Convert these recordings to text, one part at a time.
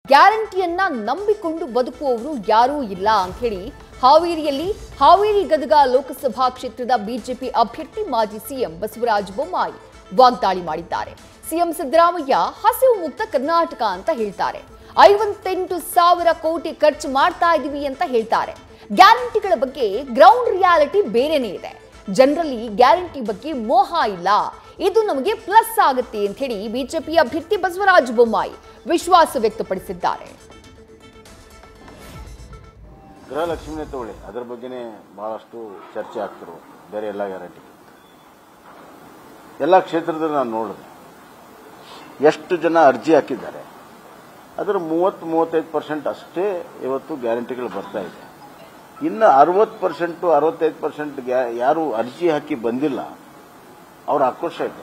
ಗ್ಯಾರಂಟಿಯನ್ನ ನಂಬಿಕೊಂಡು ಬದುಕುವವರು ಯಾರೂ ಇಲ್ಲ ಅಂತ ಹೇಳಿ ಹಾವೇರಿಯಲ್ಲಿ ಹಾವೇರಿ ಗದಗ ಲೋಕಸಭಾ ಕ್ಷೇತ್ರದ ಬಿಜೆಪಿ ಅಭ್ಯರ್ಥಿ ಮಾಜಿ ಸಿಎಂ ಬಸವರಾಜ ಬೊಮ್ಮಾಯಿ ವಾಗ್ದಾಳಿ ಮಾಡಿದ್ದಾರೆ ಸಿಎಂ ಸಿದ್ದರಾಮಯ್ಯ ಹಸಿವು ಮುಕ್ತ ಕರ್ನಾಟಕ ಅಂತ ಹೇಳ್ತಾರೆ ಐವತ್ತೆಂಟು ಸಾವಿರ ಕೋಟಿ ಖರ್ಚು ಮಾಡ್ತಾ ಇದೀವಿ ಅಂತ ಹೇಳ್ತಾರೆ ಗ್ಯಾರಂಟಿಗಳ ಬಗ್ಗೆ ಗ್ರೌಂಡ್ ರಿಯಾಲಿಟಿ ಬೇರೆನೇ ಇದೆ ಜನರಲ್ಲಿ ಗ್ಯಾರಂಟಿ ಬಗ್ಗೆ ಮೋಹ ಇಲ್ಲ ಇದು ನಮಗೆ ಪ್ಲಸ್ ಆಗುತ್ತೆ ಅಂತ ಹೇಳಿ ಬಿಜೆಪಿ ಅಭ್ಯರ್ಥಿ ಬಸವರಾಜ ಬೊಮ್ಮಾಯಿ ವಿಶ್ವಾಸ ವ್ಯಕ್ತಪಡಿಸಿದ್ದಾರೆ ಗೃಹಲಕ್ಷ್ಮಿನೇ ತಗೊಳ್ಳಿ ಅದ್ರ ಬಗ್ಗೆನೇ ಬಹಳಷ್ಟು ಚರ್ಚೆ ಆಗ್ತಿರು ಬೇರೆ ಎಲ್ಲ ಗ್ಯಾರಂಟಿ ಎಲ್ಲ ಕ್ಷೇತ್ರದಲ್ಲಿ ನಾನು ನೋಡಿದೆ ಎಷ್ಟು ಜನ ಅರ್ಜಿ ಹಾಕಿದ್ದಾರೆ ಅದರ ಮೂವತ್ತು ಮೂವತ್ತೈದು ಪರ್ಸೆಂಟ್ ಅಷ್ಟೇ ಇವತ್ತು ಗ್ಯಾರಂಟಿಗಳು ಬರ್ತಾ ಇದೆ ಇನ್ನು ಅರವತ್ತು ಪರ್ಸೆಂಟು ಅರವತ್ತೈದು ಪರ್ಸೆಂಟ್ ಯಾರು ಅರ್ಜಿ ಹಾಕಿ ಬಂದಿಲ್ಲ ಅವ್ರ ಆಕ್ರೋಶ ಇದೆ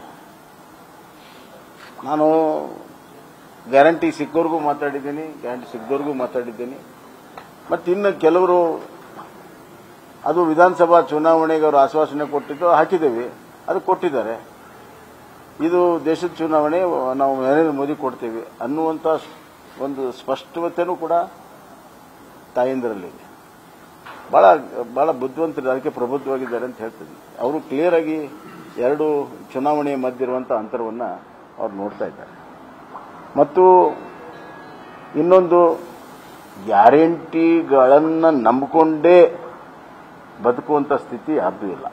ನಾನು ಗ್ಯಾರಂಟಿ ಸಿಕ್ಕೋರ್ಗೂ ಮಾತಾಡಿದ್ದೀನಿ ಗ್ಯಾರಂಟಿ ಸಿಕ್ಕದವ್ರಿಗೂ ಮಾತಾಡಿದ್ದೀನಿ ಮತ್ತು ಇನ್ನು ಕೆಲವರು ಅದು ವಿಧಾನಸಭಾ ಚುನಾವಣೆಗೆ ಅವರು ಆಶ್ವಾಸನೆ ಕೊಟ್ಟಿದ್ದು ಹಾಕಿದ್ದೇವೆ ಅದು ಕೊಟ್ಟಿದ್ದಾರೆ ಇದು ದೇಶದ ಚುನಾವಣೆ ನಾವು ನರೇಂದ್ರ ಮೋದಿ ಕೊಡ್ತೀವಿ ಅನ್ನುವಂಥ ಒಂದು ಸ್ಪಷ್ಟತೆನೂ ಕೂಡ ತಾಯಂದಿರಲ್ಲಿದೆ ಬಹಳ ಬಹಳ ಬುದ್ಧಿವಂತರು ಅದಕ್ಕೆ ಪ್ರಬುದ್ಧವಾಗಿದ್ದಾರೆ ಅಂತ ಹೇಳ್ತೀನಿ ಅವರು ಕ್ಲಿಯರ್ ಆಗಿ ಎರಡು ಚುನಾವಣೆಯ ಮಧ್ಯೆ ಇರುವಂಥ ಅಂತರವನ್ನು ಅವ್ರು ನೋಡ್ತಾ ಇದ್ದಾರೆ ಮತ್ತು ಇನ್ನೊಂದು ಗ್ಯಾರಂಟಿಗಳನ್ನು ನಂಬಿಕೊಂಡೇ ಬದುಕುವಂಥ ಸ್ಥಿತಿ ಯಾರ್ದೂ ಇಲ್ಲ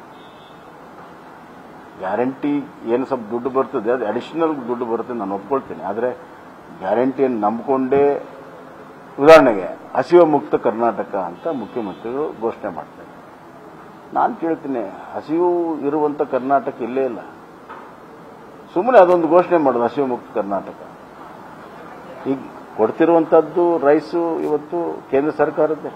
ಗ್ಯಾರಂಟಿ ಏನು ಸ್ವಲ್ಪ ದುಡ್ಡು ಬರ್ತದೆ ಅದು ಅಡಿಷನಲ್ ದುಡ್ಡು ಬರುತ್ತೆ ನಾನು ಒಪ್ಕೊಳ್ತೀನಿ ಆದರೆ ಗ್ಯಾರಂಟಿಯನ್ನು ನಂಬಿಕೊಂಡೇ ಉದಾಹರಣೆಗೆ ಹಸಿವ ಮುಕ್ತ ಕರ್ನಾಟಕ ಅಂತ ಮುಖ್ಯಮಂತ್ರಿಗಳು ಘೋಷಣೆ ಮಾಡ್ತಾರೆ ನಾನು ಕೇಳ್ತೀನಿ ಹಸಿವು ಇರುವಂಥ ಕರ್ನಾಟಕ ಇಲ್ಲೇ ಇಲ್ಲ ಸುಮ್ಮನೆ ಅದೊಂದು ಘೋಷಣೆ ಮಾಡೋದು ಹಸಿವು ಮುಕ್ತ ಕರ್ನಾಟಕ ಈಗ ಕೊಡ್ತಿರುವಂತದ್ದು ರೈಸು ಇವತ್ತು ಕೇಂದ್ರ ಸರ್ಕಾರದ್ದೇ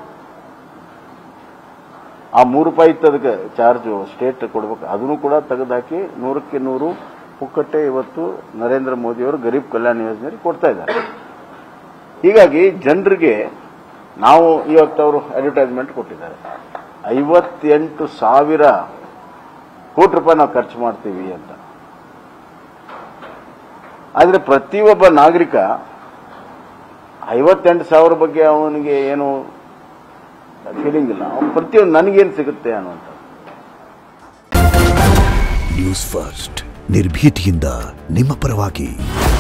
ಆ ಮೂರು ರೂಪಾಯಿ ಇತ್ತು ಅದಕ್ಕೆ ಚಾರ್ಜ್ ಸ್ಟೇಟ್ ಕೊಡ್ಬೇಕು ಅದನ್ನು ಕೂಡ ತೆಗೆದುಹಾಕಿ ನೂರಕ್ಕೆ ನೂರು ಪುಕ್ಕಟ್ಟೆ ಇವತ್ತು ನರೇಂದ್ರ ಮೋದಿಯವರು ಗರೀಬ್ ಕಲ್ಯಾಣ ಯೋಜನೆ ಕೊಡ್ತಾ ಇದ್ದಾರೆ ಹೀಗಾಗಿ ಜನರಿಗೆ ನಾವು ಇವತ್ತು ಅವರು ಅಡ್ವರ್ಟೈಸ್ಮೆಂಟ್ ಕೊಟ್ಟಿದ್ದಾರೆ ಐವತ್ತೆಂಟು ಸಾವಿರ ಕೋಟಿ ರೂಪಾಯಿ ನಾವು ಖರ್ಚು ಮಾಡ್ತೀವಿ ಅಂತ ಆದರೆ ಪ್ರತಿಯೊಬ್ಬ ನಾಗರಿಕ ಐವತ್ತೆಂಟು ಸಾವಿರ ಬಗ್ಗೆ ಅವನಿಗೆ ಏನು ಫೀಲಿಂಗ್ ಇಲ್ಲ ಅವ್ನು ಪ್ರತಿಯೊಂದು ನನಗೇನು ಸಿಗುತ್ತೆ ಅನ್ನುವಂಥ ನ್ಯೂಸ್ ಫಸ್ಟ್ ನಿರ್ಭೀತಿಯಿಂದ ನಿಮ್ಮ ಪರವಾಗಿ